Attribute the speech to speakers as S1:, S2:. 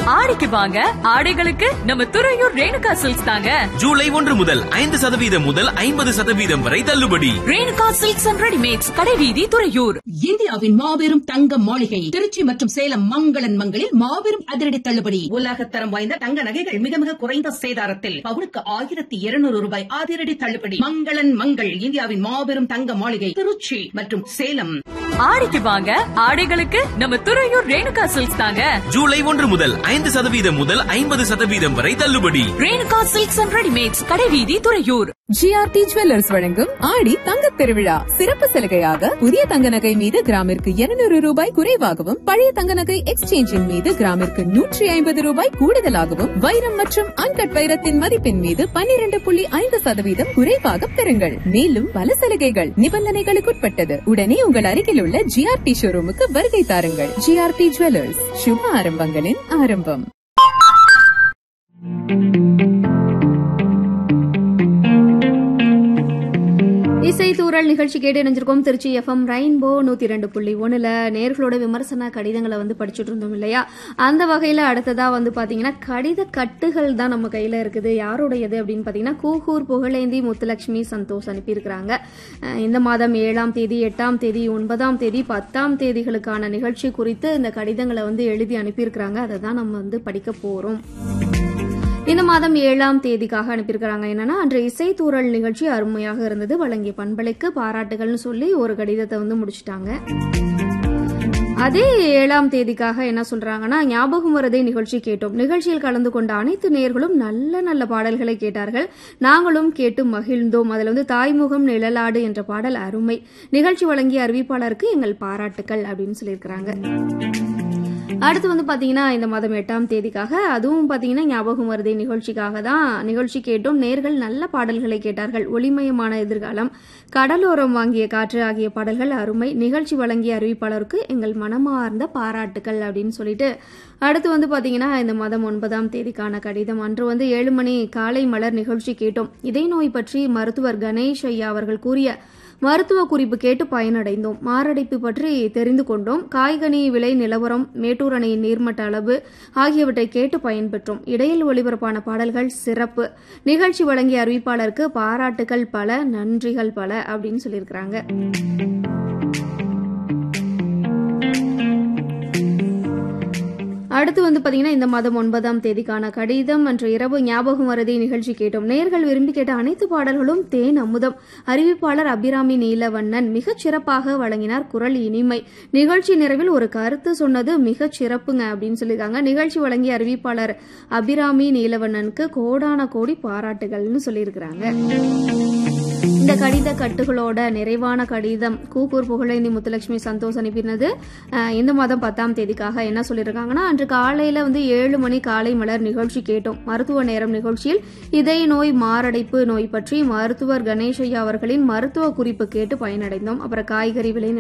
S1: ஆடிக்கு வாங்க ஆடைகளுக்கு நம்ம துறையூர் ரேணுகா சில்க்ஸ் தாங்க
S2: ஜூலை ஒன்று முதல் ஐந்து சதவீதம் முதல் ஐம்பது சதவீதம் வரை தள்ளுபடி
S1: ரேணுகா சில்க்ஸ் அண்ட் ரெடிமேட்ஸ் கடைவீதி துறையூர்
S3: இந்தியாவின் மாபெரும் தங்க மாளிகை திருச்சி மற்றும் சேலம் மங்களன் மங்களில் மாபெரும் அதிரடி தள்ளுபடி உலகத்தரம் வாய்ந்த தங்க நகைகள் மிக மிக குறைந்த சேதாரத்தில் பவுனுக்கு ஆயிரத்தி இருநூறு ரூபாய் அதிரடி தள்ளுபடி மங்களன் மங்கள் இந்தியாவின் மாபெரும் தங்க மாளிகை திருச்சி மற்றும் சேலம்
S1: ஆடிக்கு வாங்க ஆடைகளுக்கு நம்ம துறையூர் ரேணுகா சில்க்ஸ் தாங்க
S2: ஜூலை ஒன்று முதல் ஐந்து சதவீதம் முதல் ஐம்பது சதவீதம் வரை தள்ளுபடி
S1: ரேணுகா சில்க்ஸ் அண்ட் ரெடிமேட்ஸ் கடைவீதி துறையூர்
S4: ஜிஆர்டி ஜுவல்லர்ஸ் வழங்கும் ஆடி தங்கத் திருவிழா சிறப்பு சலுகையாக புதிய தங்க நகை மீது கிராமிற்கு 200 ரூபாய் குறைவாகவும் பழைய தங்க நகை எக்ஸ்சேஞ்சின் மீது கிராமிற்கு நூற்றி ஐம்பது ரூபாய் கூடுதலாகவும் வைரம் மற்றும் அன்கட் வைரத்தின் மதிப்பின் மீது 12.5% புள்ளி ஐந்து சதவீதம் குறைவாக பெறுங்கள் மேலும் பல சலுகைகள் நிபந்தனைகளுக்குட்பட்டது உடனே உங்கள் அருகில் உள்ள ஜிஆர்டி ஷோரூமுக்கு வருகை தாருங்கள் ஜிஆர்டி ஜுவல்லர்ஸ் சுப ஆரம்பங்களின் ஆரம்பம்
S5: இசை தூரல் நிகழ்ச்சி கேட்டு இணைஞ்சிருக்கோம் திருச்சி எஃப்எம் ரெயின்போ நூத்தி ரெண்டு புள்ளி ஒண்ணுல நேர்களோட விமர்சன கடிதங்களை வந்து படிச்சுட்டு இருந்தோம் இல்லையா அந்த வகையில அடுத்ததா வந்து பாத்தீங்கன்னா கடித கட்டுகள் தான் நம்ம கையில இருக்குது யாருடையது அப்படின்னு பாத்தீங்கன்னா கூகூர் புகழேந்தி முத்துலட்சுமி சந்தோஷ் அனுப்பியிருக்கிறாங்க அஹ் இந்த மாதம் ஏழாம் தேதி எட்டாம் தேதி ஒன்பதாம் தேதி பத்தாம் தேதிகளுக்கான நிகழ்ச்சி குறித்து இந்த கடிதங்களை வந்து எழுதி அனுப்பியிருக்கிறாங்க அதை தான் நம்ம வந்து படிக்க போறோம் இந்த மாதம் ஏழாம் தேதிக்காக அனுப்பியிருக்கிறாங்க என்னன்னா அன்று இசைத்தூரல் நிகழ்ச்சி அருமையாக இருந்தது வழங்கிய பண்பலைக்கு பாராட்டுகள்னு சொல்லி ஒரு கடிதத்தை வந்து முடிச்சிட்டாங்க அதே ஏழாம் தேதிக்காக என்ன சொல்றாங்கன்னா ஞாபகம் வரதே நிகழ்ச்சி கேட்டோம் நிகழ்ச்சியில் கலந்து கொண்ட அனைத்து நேர்களும் நல்ல நல்ல பாடல்களை கேட்டார்கள் நாங்களும் கேட்டு மகிழ்ந்தோம் அதுல வந்து தாய்முகம் நிழலாடு என்ற பாடல் அருமை நிகழ்ச்சி வழங்கிய அறிவிப்பாளருக்கு எங்கள் பாராட்டுக்கள் அப்படின்னு சொல்லியிருக்கிறாங்க அடுத்து வந்து பாத்தீங்கன்னா இந்த மாதம் எட்டாம் தேதிக்காக அதுவும் பாத்தீங்கன்னா ஞாபகம் வருதே நிகழ்ச்சிக்காக தான் நிகழ்ச்சி கேட்டோம் நேர்கள் நல்ல பாடல்களை கேட்டார்கள் ஒளிமயமான எதிர்காலம் கடலோரம் வாங்கிய காற்று ஆகிய பாடல்கள் அருமை நிகழ்ச்சி வழங்கிய அறிவிப்பாளருக்கு எங்கள் மனமார்ந்த பாராட்டுக்கள் அப்படின்னு சொல்லிட்டு அடுத்து வந்து பாத்தீங்கன்னா இந்த மாதம் ஒன்பதாம் தேதிக்கான கடிதம் அன்று வந்து ஏழு மணி காலை மலர் நிகழ்ச்சி கேட்டோம் இதய நோய் பற்றி மருத்துவர் கணேஷ் ஐயா அவர்கள் கூறிய மருத்துவ குறிப்பு கேட்டு பயனடைந்தோம் மாரடைப்பு பற்றி தெரிந்து கொண்டோம் காய்கனி விலை நிலவரம் மேட்டூர் அணையின் நீர்மட்ட அளவு ஆகியவற்றை கேட்டு பயன்பெற்றோம் இடையில் ஒளிபரப்பான பாடல்கள் சிறப்பு நிகழ்ச்சி வழங்கிய அறிவிப்பாளருக்கு பாராட்டுகள் பல நன்றிகள் பல அப்படின்னு சொல்லியிருக்கிறாங்க அடுத்து வந்து பாத்தீங்கன்னா இந்த மாதம் ஒன்பதாம் தேதிக்கான கடிதம் அன்று இரவு ஞாபகம் வரதி நிகழ்ச்சி கேட்டோம் நேர்கள் விரும்பி கேட்ட அனைத்து பாடல்களும் தேன் அமுதம் அறிவிப்பாளர் அபிராமி நீலவண்ணன் மிகச் சிறப்பாக வழங்கினார் குரல் இனிமை நிகழ்ச்சி நிறைவில் ஒரு கருத்து சொன்னது மிகச் சிறப்புங்க அப்படின்னு சொல்லியிருக்காங்க நிகழ்ச்சி வழங்கிய அறிவிப்பாளர் அபிராமி நீலவண்ணனுக்கு கோடான கோடி பாராட்டுகள்னு சொல்லியிருக்கிறாங்க இந்த கடித கட்டுகளோட நிறைவான கடிதம் கூக்கூர் புகழேந்தி முத்துலட்சுமி சந்தோஷ் அனுப்பினது அஹ், இந்த மாதம் பத்தாம் தேதிக்காக என்ன சொல்லியிருக்காங்கன்னா அன்று காலையில வந்து ஏழு மணி காலை மலர் நிகழ்ச்சி கேட்டோம் மருத்துவ நேரம் நிகழ்ச்சியில் இதய நோய் மாரடைப்பு நோய் பற்றி மருத்துவர் கணேஷையா அவர்களின் மருத்துவ குறிப்பு கேட்டு பயனடைந்தோம் அப்புறம் காய்கறி விலை